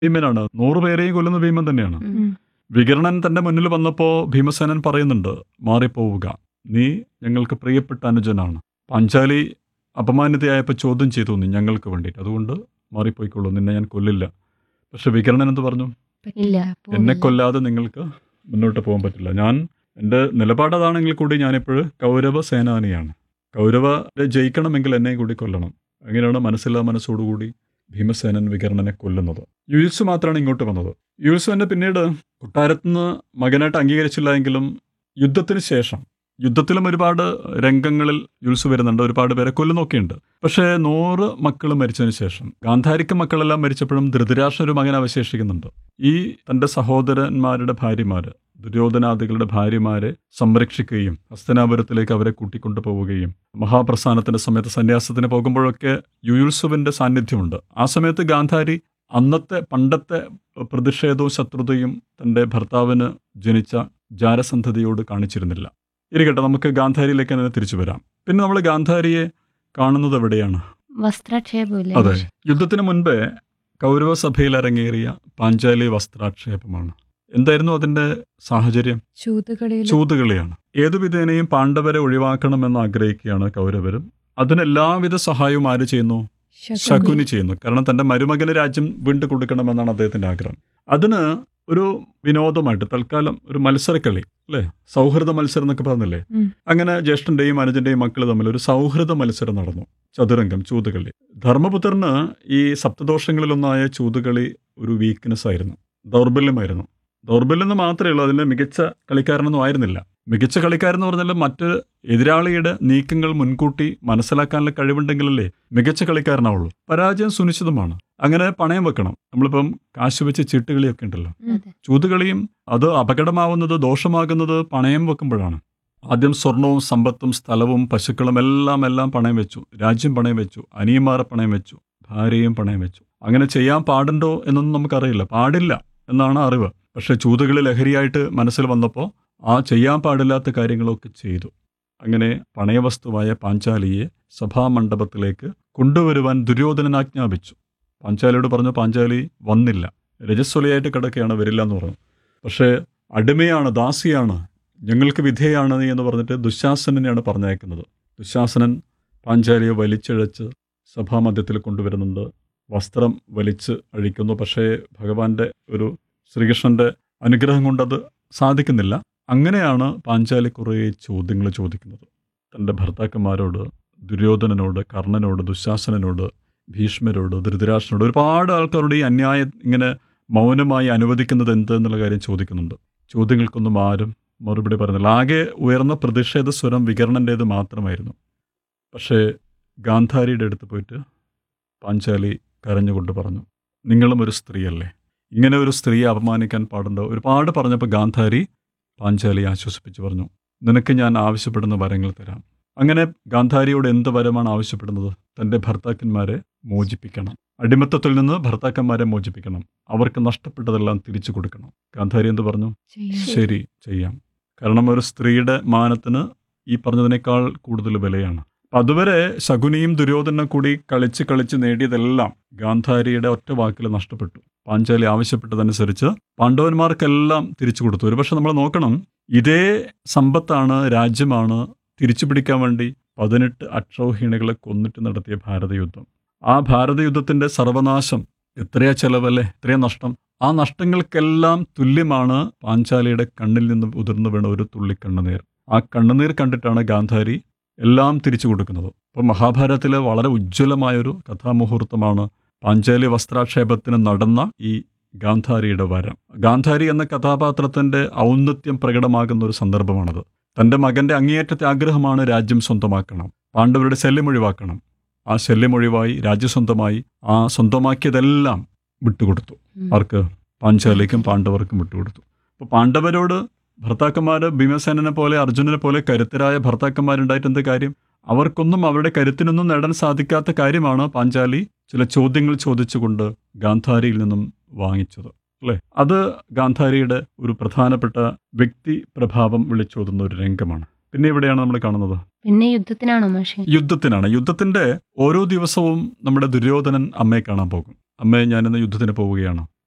ഭീമനാണ് നൂറ് പേരെയും കൊല്ലുന്ന ഭീമൻ തന്നെയാണ് ഉം. വികരണൻ തന്റെ മുന്നിൽ വന്നപ്പോ ഭീമസേനൻ പറയുന്നുണ്ട് മാറിപ്പോവുക നീ ഞങ്ങൾക്ക് പ്രിയപ്പെട്ട അനുജനാണ് പാഞ്ചാലി അപമാനിതയായപ്പോൾ ചോദ്യം ചെയ്തു നീ ഞങ്ങൾക്ക് വേണ്ടിയിട്ട് അതുകൊണ്ട് മാറിപ്പോയിക്കൊള്ളൂ നിന്നെ ഞാൻ കൊല്ലില്ല പക്ഷെ വികരണൻ എന്ത് പറഞ്ഞു ഇല്ല എന്നെ പോവില്ല. കൊല്ലാതെ നിങ്ങൾക്ക് മുന്നോട്ട് പോകാൻ പറ്റില്ല ഞാൻ എൻ്റെ നിലപാട് അതാണെങ്കിൽ കൂടി ഞാനിപ്പോഴും കൗരവ സേനാനിയാണ് കൗരവരെ ജയിക്കണമെങ്കിൽ എന്നെ കൂടി കൊല്ലണം അങ്ങനെയാണ് മനസ്സില്ലാ മനസ്സോടുകൂടി ഭീമസേനൻ വികരണനെ കൊല്ലുന്നത് യുൽസു മാത്രമാണ് ഇങ്ങോട്ട് വന്നത് യുൽസു എന്നെ പിന്നീട് കൊട്ടാരത്തുനിന്ന് മകനായിട്ട് അംഗീകരിച്ചില്ല എങ്കിലും യുദ്ധത്തിന് ശേഷം യുദ്ധത്തിലും ഒരുപാട് രംഗങ്ങളിൽ യുൽസു വരുന്നുണ്ട് ഒരുപാട് പേരെ കൊല്ലുന്നൊക്കെയുണ്ട് പക്ഷേ നൂറ് മക്കൾ മരിച്ചതിന് ശേഷം ഗാന്ധാരിക്ക് മക്കളെല്ലാം മരിച്ചപ്പോഴും ധൃതരാഷ്ട്ര ഒരു മകൻ അവശേഷിക്കുന്നുണ്ട് ഈ തൻ്റെ സഹോദരന്മാരുടെ ഭാര്യമാര് ദുര്യോധനാദികളുടെ ഭാര്യമാരെ സംരക്ഷിക്കുകയും ഹസ്തനാപുരത്തിലേക്ക് അവരെ കൂട്ടിക്കൊണ്ടു പോവുകയും മഹാപ്രസ്ഥാനത്തിന്റെ സമയത്ത് സന്യാസത്തിന് പോകുമ്പോഴൊക്കെ യുയുത്സുവിന്റെ സാന്നിധ്യമുണ്ട് ആ സമയത്ത് ഗാന്ധാരി അന്നത്തെ പണ്ടത്തെ പ്രതിഷേധവും ശത്രുതയും തൻ്റെ ഭർത്താവിന് ജനിച്ച ജാരസന്ധതയോട് കാണിച്ചിരുന്നില്ല ഇരിക്കട്ടെ നമുക്ക് ഗാന്ധാരിയിലേക്ക് തന്നെ തിരിച്ചു വരാം പിന്നെ നമ്മൾ ഗാന്ധാരിയെ കാണുന്നത് എവിടെയാണ് വസ്ത്രാക്ഷേപമില്ലേ അതെ യുദ്ധത്തിന് മുൻപേ കൗരവ സഭയിൽ അരങ്ങേറിയ പാഞ്ചാലി വസ്ത്രാക്ഷേപമാണ് എന്തായിരുന്നു അതിന്റെ സാഹചര്യം ചൂതുകളിയിൽ ചൂതുകളിയാണ് ഏതു വിധേനയും പാണ്ഡവരെ ഒഴിവാക്കണമെന്ന് ആഗ്രഹിക്കുകയാണ് കൗരവരും അതിന് എല്ലാവിധ സഹായവും ആര് ചെയ്യുന്നു ശകുനി ചെയ്യുന്നു കാരണം തന്റെ മരുമകന് രാജ്യം വീണ്ടു കൊടുക്കണമെന്നാണ് അദ്ദേഹത്തിന്റെ ആഗ്രഹം അതിന് ഒരു വിനോദമായിട്ട് തൽക്കാലം ഒരു മത്സരക്കളി അല്ലേ സൗഹൃദ മത്സരം എന്നൊക്കെ പറഞ്ഞില്ലേ ഉം. അങ്ങനെ ജ്യേഷ്ഠന്റെയും അനുജന്റെയും മക്കൾ തമ്മിൽ ഒരു സൗഹൃദ മത്സരം നടന്നു ചതുരംഗം ചൂതുകളി ധർമ്മപുത്രന് ഈ സപ്തദോഷങ്ങളിലൊന്നായ ചൂതുകളി ഒരു വീക്ക്നെസ് ആയിരുന്നു ദൗർബല്യമായിരുന്നു ദൗർബല്യം എന്ന് മാത്രമേ ഉള്ളൂ അതിന്റെ മികച്ച കളിക്കാരനൊന്നും ആയിരുന്നില്ല മികച്ച കളിക്കാരൻ എന്ന് പറഞ്ഞാൽ മറ്റ് എതിരാളിയുടെ നീക്കങ്ങൾ മുൻകൂട്ടി മനസ്സിലാക്കാനുള്ള കഴിവുണ്ടെങ്കിലല്ലേ മികച്ച കളിക്കാരനാവുള്ളൂ പരാജയം സുനിശ്ചിതമാണ് അങ്ങനെ പണയം വെക്കണം നമ്മളിപ്പം കാശ് വെച്ച് ചീട്ടുകളിയൊക്കെ ഉണ്ടല്ലോ അതെ. ചൂതുകളിയും അത് അപകടമാവുന്നത് ദോഷമാകുന്നത് പണയം വെക്കുമ്പോഴാണ് ആദ്യം സ്വർണവും സമ്പത്തും സ്ഥലവും പശുക്കളും എല്ലാം എല്ലാം പണയം വെച്ചു രാജ്യം പണയം വെച്ചു അനിയന്മാരെ പണയം വെച്ചു ഭാര്യയും പണയം വെച്ചു അങ്ങനെ ചെയ്യാൻ പാടുണ്ടോ എന്നൊന്നും നമുക്കറിയില്ല പാടില്ല എന്നാണ് അറിവ് പക്ഷെ ചൂതുകളി ലഹരിയായിട്ട് മനസ്സിൽ വന്നപ്പോൾ ആ ചെയ്യാൻ പാടില്ലാത്ത കാര്യങ്ങളൊക്കെ ചെയ്തു അങ്ങനെ പണയവസ്തുവായ പാഞ്ചാലിയെ സഭാമണ്ഡപത്തിലേക്ക് കൊണ്ടുവരുവാൻ ദുര്യോധനൻ ആജ്ഞാപിച്ചു പാഞ്ചാലിയോട് പറഞ്ഞു പാഞ്ചാലി വന്നില്ല രജസ്വലയായിട്ട് കിടക്കുകയാണ് വരില്ല എന്ന് പറഞ്ഞു പക്ഷേ അടിമയാണ് ദാസിയാണ് ഞങ്ങൾക്ക് വിധേയാണ് നീ എന്ന് പറഞ്ഞിട്ട് ദുശാസനെയാണ് പറഞ്ഞയക്കുന്നത് ദുശാസനൻ പാഞ്ചാലിയെ വലിച്ചിഴച്ച് സഭാമധ്യത്തിൽ കൊണ്ടുവരുന്നുണ്ട് വസ്ത്രം വലിച്ച് അഴിക്കുന്നു പക്ഷേ ഭഗവാന്റെ ഒരു ശ്രീകൃഷ്ണന്റെ അനുഗ്രഹം കൊണ്ടത് സാധിക്കുന്നില്ല അങ്ങനെയാണ് പാഞ്ചാലി കുറേ ചോദ്യങ്ങൾ ചോദിക്കുന്നത് തൻ്റെ ഭർത്താക്കന്മാരോട് ദുര്യോധനനോട് കർണനോട് ദുശാസനനോട് ഭീഷ്മരോട് ധൃതരാഷ്ട്രനോട് ഒരുപാട് ആൾക്കാരോട് ഈ അന്യായം ഇങ്ങനെ മൗനമായി അനുവദിക്കുന്നത് എന്ത് എന്നുള്ള കാര്യം ചോദിക്കുന്നുണ്ട് ചോദ്യങ്ങൾക്കൊന്നും ആരും മറുപടി പറയുന്നില്ല ആകെ ഉയർന്ന പ്രതിഷേധ സ്വരം വികരണൻ്റേത് മാത്രമായിരുന്നു പക്ഷേ ഗാന്ധാരിയുടെ അടുത്ത് പോയിട്ട് പാഞ്ചാലി കരഞ്ഞുകൊണ്ട് പറഞ്ഞു നിങ്ങളും ഒരു സ്ത്രീയല്ലേ ഇങ്ങനെ ഒരു സ്ത്രീയെ അപമാനിക്കാൻ പാടുണ്ടോ ഒരുപാട് പറഞ്ഞപ്പോൾ ഗാന്ധാരി പാഞ്ചാലി ആശ്വസിപ്പിച്ച് പറഞ്ഞു നിനക്ക് ഞാൻ ആവശ്യപ്പെടുന്ന വരങ്ങൾ തരാം അങ്ങനെ ഗാന്ധാരിയോട് എന്ത് വരമാണ് ആവശ്യപ്പെടുന്നത് തൻ്റെ ഭർത്താക്കന്മാരെ മോചിപ്പിക്കണം അടിമത്തത്തിൽ നിന്ന് ഭർത്താക്കന്മാരെ മോചിപ്പിക്കണം അവർക്ക് നഷ്ടപ്പെട്ടതെല്ലാം തിരിച്ചു കൊടുക്കണം ഗാന്ധാരി എന്ത് പറഞ്ഞു ചെയ്യാം. ശരി ചെയ്യാം കാരണം ഒരു സ്ത്രീയുടെ മാനത്തിന് ഈ പറഞ്ഞതിനേക്കാൾ കൂടുതൽ വിലയാണ് അപ്പൊ അതുവരെ ശകുനിയും ദുര്യോധനും കൂടി കളിച്ച് കളിച്ച് നേടിയതെല്ലാം ഗാന്ധാരിയുടെ ഒറ്റ വാക്കിൽ നഷ്ടപ്പെട്ടു പാഞ്ചാലി ആവശ്യപ്പെട്ടതനുസരിച്ച് പാണ്ഡവന്മാർക്കെല്ലാം തിരിച്ചു കൊടുത്തു ഒരുപക്ഷെ നമ്മൾ നോക്കണം ഇതേ സമ്പത്താണ് രാജ്യമാണ് തിരിച്ചു പിടിക്കാൻ വേണ്ടി പതിനെട്ട് അക്ഷൗഹിണികളെ കൊന്നിട്ട് നടത്തിയ ഭാരതയുദ്ധം ആ ഭാരതയുദ്ധത്തിന്റെ സർവനാശം എത്രയാ ചെലവല്ലേ എത്രയാ നഷ്ടം ആ നഷ്ടങ്ങൾക്കെല്ലാം തുല്യമാണ് പാഞ്ചാലിയുടെ കണ്ണിൽ നിന്ന് ഉതിർന്നു വീണ ഒരു തുള്ളി കണ്ണുനീർ ആ കണ്ണുനീർ കണ്ടിട്ടാണ് ഗാന്ധാരി എല്ലാം തിരിച്ചു കൊടുക്കുന്നത് അപ്പോൾ മഹാഭാരതത്തിലെ വളരെ ഉജ്ജ്വലമായൊരു കഥാമുഹൂർത്തമാണ് പാഞ്ചാലി വസ്ത്രാക്ഷേപത്തിന് നടന്ന ഈ ഗാന്ധാരിയുടെ വരം ഗാന്ധാരി എന്ന കഥാപാത്രത്തിന്റെ ഔന്നത്യം പ്രകടമാകുന്ന ഒരു സന്ദർഭമാണത് തന്റെ മകന്റെ അങ്ങേയറ്റത്തെ ആഗ്രഹമാണ് രാജ്യം സ്വന്തമാക്കണം പാണ്ഡവരുടെ ശല്യം ഒഴിവാക്കണം ആ ശല്യം ഒഴിവായി രാജ്യം സ്വന്തമായി ആ സ്വന്തമാക്കിയതെല്ലാം വിട്ടുകൊടുത്തു ഉം. ആർക്ക് പാഞ്ചാലിക്കും പാണ്ഡവർക്കും വിട്ടുകൊടുത്തു അപ്പോൾ പാണ്ഡവരോട് ഭർത്താക്കന്മാർ ഭീമസേനനെ പോലെ അർജുനനെ പോലെ കരുത്തരായ ഭർത്താക്കന്മാരുണ്ടായിട്ട് എന്ത് കാര്യം അവർക്കൊന്നും അവരുടെ കരുത്തിനൊന്നും നേടാൻ സാധിക്കാത്ത കാര്യമാണ് പാഞ്ചാലി ചില ചോദ്യങ്ങൾ ചോദിച്ചുകൊണ്ട് ഗാന്ധാരിയിൽ നിന്നും വാങ്ങിച്ചത് അല്ലേ അത് ഗാന്ധാരിയുടെ ഒരു പ്രധാനപ്പെട്ട വ്യക്തി പ്രഭാവം വിളിച്ചോതുന്ന ഒരു രംഗമാണ് പിന്നെ എവിടെയാണ് നമ്മൾ കാണുന്നത് പിന്നെ യുദ്ധത്തിനാണോ മാഷെ യുദ്ധത്തിനാണ് യുദ്ധത്തിന്റെ ഓരോ ദിവസവും നമ്മുടെ ദുര്യോധനൻ അമ്മയെ കാണാൻ പോകും അമ്മയെ ഞാനിന്ന് യുദ്ധത്തിന് പോവുകയാണ്